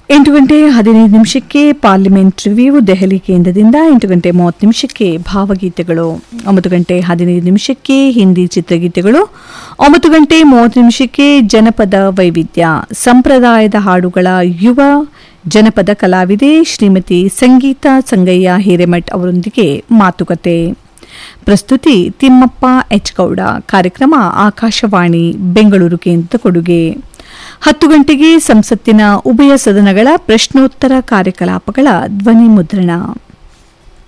ಎಂಟು ಗಂಟೆ ಹದಿನೈದು ನಿಮಿಷಕ್ಕೆ ಪಾರ್ಲಿಮೆಂಟ್ ರಿವ್ಯೂ ದೆಹಲಿ ಕೇಂದ್ರದಿಂದ ಎಂಟು ಗಂಟೆ ಮೂವತ್ತು ನಿಮಿಷಕ್ಕೆ ಭಾವಗೀತೆಗಳು ಒಂಬತ್ತು ಗಂಟೆ ಹದಿನೈದು ನಿಮಿಷಕ್ಕೆ ಹಿಂದಿ ಚಿತ್ರಗೀತೆಗಳು ಒಂಬತ್ತು ಗಂಟೆ ಮೂವತ್ತು ನಿಮಿಷಕ್ಕೆ ಜನಪದ ವೈವಿಧ್ಯ ಸಂಪ್ರದಾಯದ ಹಾಡುಗಳ ಯುವ ಜನಪದ ಕಲಾವಿದೆ ಶ್ರೀಮತಿ ಸಂಗೀತ ಸಂಗಯ್ಯ ಹಿರೇಮಠ್ ಅವರೊಂದಿಗೆ ಮಾತುಕತೆ ಪ್ರಸ್ತುತಿ ತಿಮ್ಮಪ್ಪ ಎಚ್ ಗೌಡ ಕಾರ್ಯಕ್ರಮ ಆಕಾಶವಾಣಿ ಬೆಂಗಳೂರು ಕೇಂದ್ರದ ಕೊಡುಗೆ ಹತ್ತು ಗಂಟೆಗೆ ಸಂಸತ್ತಿನ ಉಭಯ ಸದನಗಳ ಪ್ರಶ್ನೋತ್ತರ ಕಾರ್ಯಕಲಾಪಗಳ ಧ್ವನಿ ಮುದ್ರಣ